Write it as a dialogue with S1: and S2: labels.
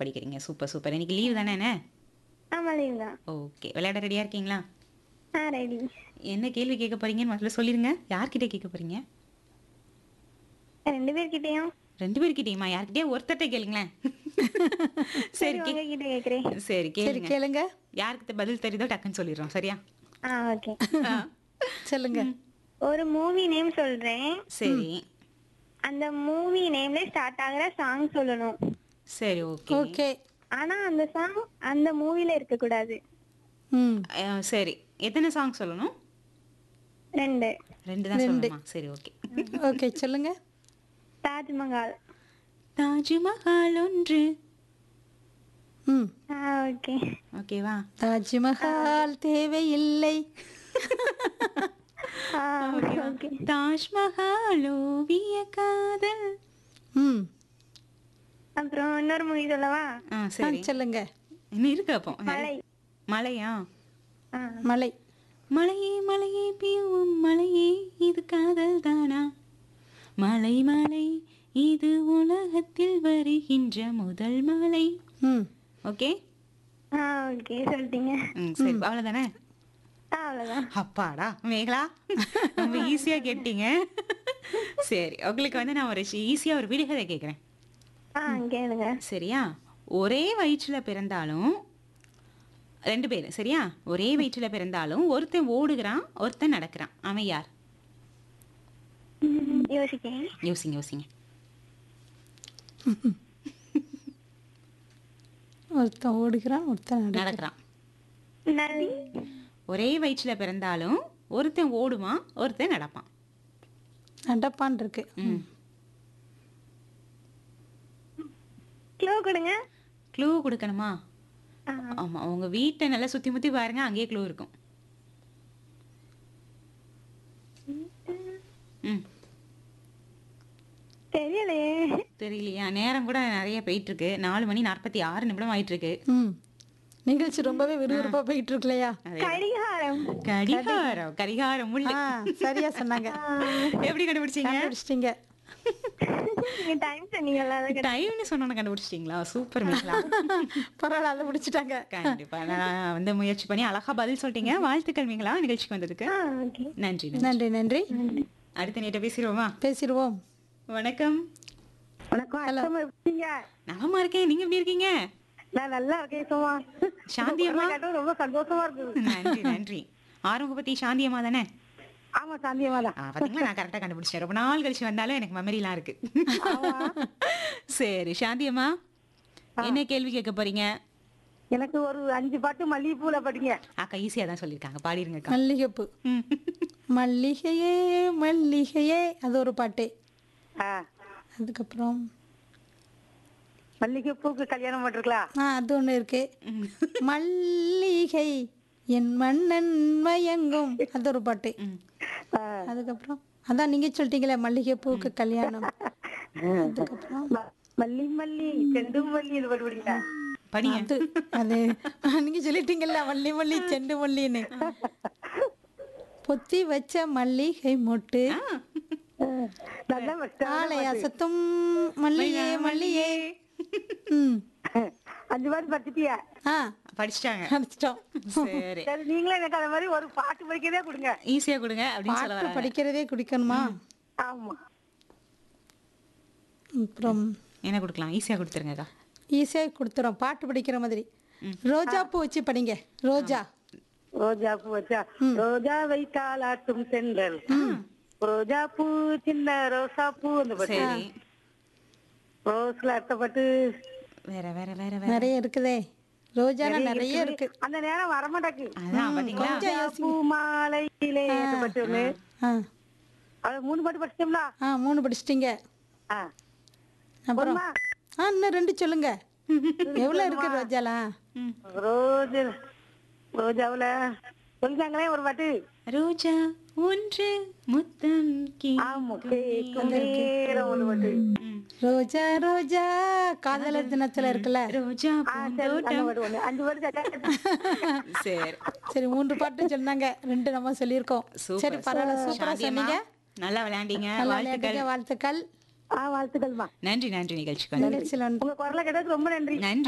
S1: படிக்கிறீங்க super super இன்னைக்கு leave தானே என்ன
S2: ஆமா லீவ் தான்
S1: ஓகே விளையாட ரெடியா இருக்கீங்களா
S2: ஆ ரெடி
S1: என்ன கேள்வி கேட்க போறீங்கன்னு முதல்ல சொல்லிருங்க யார்கிட்ட கேட்க போறீங்க
S2: ரெண்டு பேர்கிட்டயும்
S1: ரெண்டு பேர்கிட்டயுமா யார்கிட்டயே ஒருத்தட்ட கேளுங்களேன் சரி
S2: சரி
S1: கே-
S2: உங்ககிட்ட கேக்குறேன்
S1: சரி
S3: சரி
S1: கேளுங்க
S3: கேளுங்க
S1: யாருக்கு பதில் தெரியுதோ டக்குன்னு சொல்லிடுறோம் சரியா
S2: ஆ ஓகே
S1: ஆ,
S3: சொல்லுங்க
S2: ஒரு மூவி நேம் சொல்றேன்
S1: சரி
S2: அந்த மூவி நேம்ல ஸ்டார்ட் ஆகுற சாங் சொல்லணும்
S1: சரி ஓகே
S3: ஓகே
S2: ஆனா அந்த சாங் அந்த மூவில இருக்க கூடாது
S3: ம்
S1: சரி எத்தனை சாங் சொல்லணும்
S2: ரெண்டு
S1: ரெண்டு தான் சொல்லணுமா சரி ஓகே
S3: ஓகே சொல்லுங்க
S2: தாஜ்மஹால்
S1: தாஜ்மஹால் ஒன்று
S3: ம்
S2: ஆ ஓகே
S1: ஓகேவா
S3: தாஜ்மஹால் தேவையில்லை
S2: ஆ
S1: ஓகேவா
S2: ஓகே
S1: தாஜ்மஹால் ஓவிய காதல்
S3: ம்
S2: அப்புறம் இன்னொரு மூவி சொல்லவா
S1: ஆ
S3: ஆ,
S1: சரி
S3: சொல்லுங்க
S1: இன்னும் இருக்கு அப்போ
S2: மலை
S1: மலையா
S2: ஆ
S3: மலை
S1: மலையே மலையே பியூவும் மலையே இது காதல் தானா மலை மலை இது உலகத்தில் வருகின்ற முதல் மலை
S3: ம்
S1: ஓகே
S2: ஆ ஓகே சொல்லிட்டீங்க
S1: ம் சரி அவ்வளோதானே
S2: ஆ அவ்வளவுதான்
S1: அப்பாடா மேகலா ரொம்ப ஈஸியா கேட்டீங்க சரி உங்களுக்கு வந்து நான் ஒரு ஈஸியா ஒரு விடுகதை கேட்குறேன்
S2: ஆ கேளுங்க
S1: சரியா ஒரே வயிற்றுல பிறந்தாலும் ரெண்டு பேர் சரியா ஒரே வயிற்றுல பிறந்தாலும் ஒருத்தன் ஓடுகிறான் ஒருத்தன் நடக்கிறான் அவன் யார்
S2: ம், யோசிக்கேன்
S1: யோசிங்க யோசிங்க
S3: ஒருத்தன் ஓடுகிறான் ஒருத்தன் நட
S1: நடக்கிறான்
S2: நல்லி
S1: ஒரே வயிற்றுல பிறந்தாலும் ஒருத்தன் ஓடுவான் ஒருத்தன் நடப்பான்
S3: நடப்பான் இருக்கு
S1: ம்
S2: க்ளோ கொடுங்க
S1: க்ளூ கொடுக்கணுமா
S2: ஆ
S1: ஆமா உங்க வீட்டை நல்லா சுத்தி முத்தி பாருங்க அங்கேயே க்ளூ இருக்கும் ம்
S2: தெரியலையே
S1: தெரியலையா நேரம் கூட நிறைய போயிட்டு இருக்கு நாலு மணி நாற்பத்தி ஆறு நிமிடம் ஆயிட்டு இருக்கு
S3: ம் நிகழ்ச்சி ரொம்பவே விறுவிறுப்பா போயிட்டு இருக்கு இல்லையா
S1: அதே.
S2: கடிகாரம்
S1: கடிகாரம் கடிகாரம் முள்ளு
S3: ஆ சரியா சொன்னாங்க
S1: எப்படி கண்டுபிடிச்சீங்க
S3: கண்டுபிடிச்சிட்டீங்க
S2: நீங்க டைம் சொன்னீங்கல்ல அதுக்கு
S1: டைம்னு சொன்னோன்னு கண்டுபிடிச்சிட்டீங்களா சூப்பர் மேலா
S3: பரவாயில்ல அதை முடிச்சிட்டாங்க
S1: கண்டிப்பா நான் வந்து முயற்சி பண்ணி அழகா பதில் சொல்லிட்டீங்க வாழ்த்துக்கள் மீங்களா நிகழ்ச்சிக்கு வந்ததுக்கு
S2: ஆ ஓகே
S1: நன்றி நன்றி.
S3: நன்றி நன்றி
S1: அடுத்த நீட்ட பேசிடுவோமா
S3: பேசிடுவோம்
S1: வணக்கம்
S2: வணக்கம் அத்தம்மா எப்படிங்க
S1: நலமா இருக்கேன் நீங்க எப்படி இருக்கீங்க
S2: நான் நல்லா இருக்கேன் சும்மா
S1: சாந்தி அம்மா
S2: கேட்டது ரொம்ப சந்தோஷமா இருக்குது
S1: நன்றி நன்றி ஆரம்ப பத்தி சாந்தி அம்மா தானே
S2: ஆமா சாந்தியம்மா தான்
S1: ஆ, பாத்தீங்களா நான் கரெக்டா கண்டுபிடிச்சேன் ரொம்ப நாள் கழிச்சு வந்தாலும் எனக்கு மெமரிலாம் இருக்கு சரி சாந்தி அம்மா என்ன கேள்வி கேட்க போறீங்க
S2: எனக்கு ஒரு அஞ்சு பாட்டு மல்லிகைப்பூல படிங்க
S1: அக்கா ஈஸியா தான் சொல்லியிருக்காங்க பாடிருங்கக்கா
S3: மல்லிகைப்பூ
S1: ம்.
S3: மல்லிகையே மல்லிகையே அது ஒரு பாட்டு அதுக்கப்புறம்
S2: மல்லிகைப்பூக்கு கல்யாணம் பண்ணிருக்கலாம்
S3: ஆ அது ஒன்று இருக்கு மல்லிகை என் மன்னன் மயங்கும் அது ஒரு பாட்டு
S1: ம்.
S3: அதுக்கப்புறம் அதான் நீங்க சொல்லிட்டீங்களே மல்லிகைப்பூக்கு கல்யாணம் அதுக்கப்புறம்
S2: மல்லி மல்லி செண்டு மல்லி இது பாட்டு படிங்க
S1: படிங்க
S3: அது அது நீங்க சொல்லிட்டீங்கல்ல மல்லி மல்லி செண்டு மல்லின்னு பொத்தி வச்ச மல்லிகை மொட்டு
S2: நல்லா
S3: ஆலை அசத்தும் மல்லிகே மல்லியே ம்
S2: அஞ்சு பாட்டு படிச்சிட்டியா
S3: ஆ
S1: படிச்சிட்டாங்க
S3: அடிச்சிட்டோம்
S1: சரி
S2: சரி நீங்களும் எனக்கு அந்த மாதிரி ஒரு பாட்டு படிக்கவே கொடுங்க
S1: ஈஸியா கொடுங்க அப்படின்னு சொல்ல
S3: பாட்டு
S1: வர
S3: படிக்கிறதே குடிக்கணுமா
S2: ஆமா
S3: அப்புறம்
S1: என்ன கொடுக்கலாம் ஈஸியா கொடுத்துருங்கக்கா
S3: ஈஸியாக கொடுத்துறோம் பாட்டு படிக்கிற மாதிரி ரோஜா பூ வச்சு படிங்க ரோஜா
S2: ரோஜா பூ வச்சா ரோஜா வைத்தாலாட்டும் சென்றல் ரோஜா பூ சின்ன ரோசா பூ அந்த பாட்டு
S1: சரி
S2: ரோஸ்ல அர்த்தப்பட்டு
S1: வேற வேற வேற வேற
S3: நிறைய இருக்குதே ரோஜானா நிறைய இருக்கு
S2: அந்த நேரம் வரமாட்டாக்கு
S1: அதான் பாத்தீங்களா
S2: ரோஜா பூ மாலையிலே அந்த பாட்டு ஒண்ணு
S3: ஆ
S2: அது மூணு பாட்டு படிச்சிட்டோம்ல
S3: ஆ மூணு படிச்சிட்டீங்க
S2: ஆ.
S3: அப்புறம்
S2: போதுமா?
S3: ஆ இன்னும் ரெண்டு சொல்லுங்க எவ்வளோ இருக்கு ரோஜாலாம்
S1: ம்.
S2: ரோஜா ரோஜாவுல சொல்லிட்டாங்களே ஒரு பாட்டு
S1: ரோஜா ஒன்று முத்தம்
S2: ஆமா
S1: கேட்கும்
S2: கேட்கும் நேரம் ஒரு பாட்டு
S1: ம்.
S3: ரோஜா ரோஜா காதலர் தினத்துல இருக்குல்ல
S1: ரோஜா
S2: ஆ, சரி, அந்த பாட்டு ஒண்ணு அஞ்சு பாட்டு சரியா?
S1: சரி
S3: சரி மூன்று பாட்டு சொன்னாங்க ரெண்டு நம்ம சொல்லியிருக்கோம்
S1: சூப்பர்
S3: சரி பரவாயில்ல சூப்பரா
S1: சாந்தி அம்மா,
S3: சொன்னீங்க
S1: நல்லா விளையாண்டீங்க
S3: நல்லா
S1: வாழ்த்துக்கள்
S3: விளையாடுங்க வாழ்த்துக்கள்
S2: ஆ வாழ்த்துக்கள்மா
S1: நன்றி நன்றி நிகழ்ச்சிக்கு வந்து
S3: நிகழ்ச்சியில் வந்து
S2: உங்க குரலை கேட்டதுக்கு ரொம்ப நன்றி
S1: நன்றி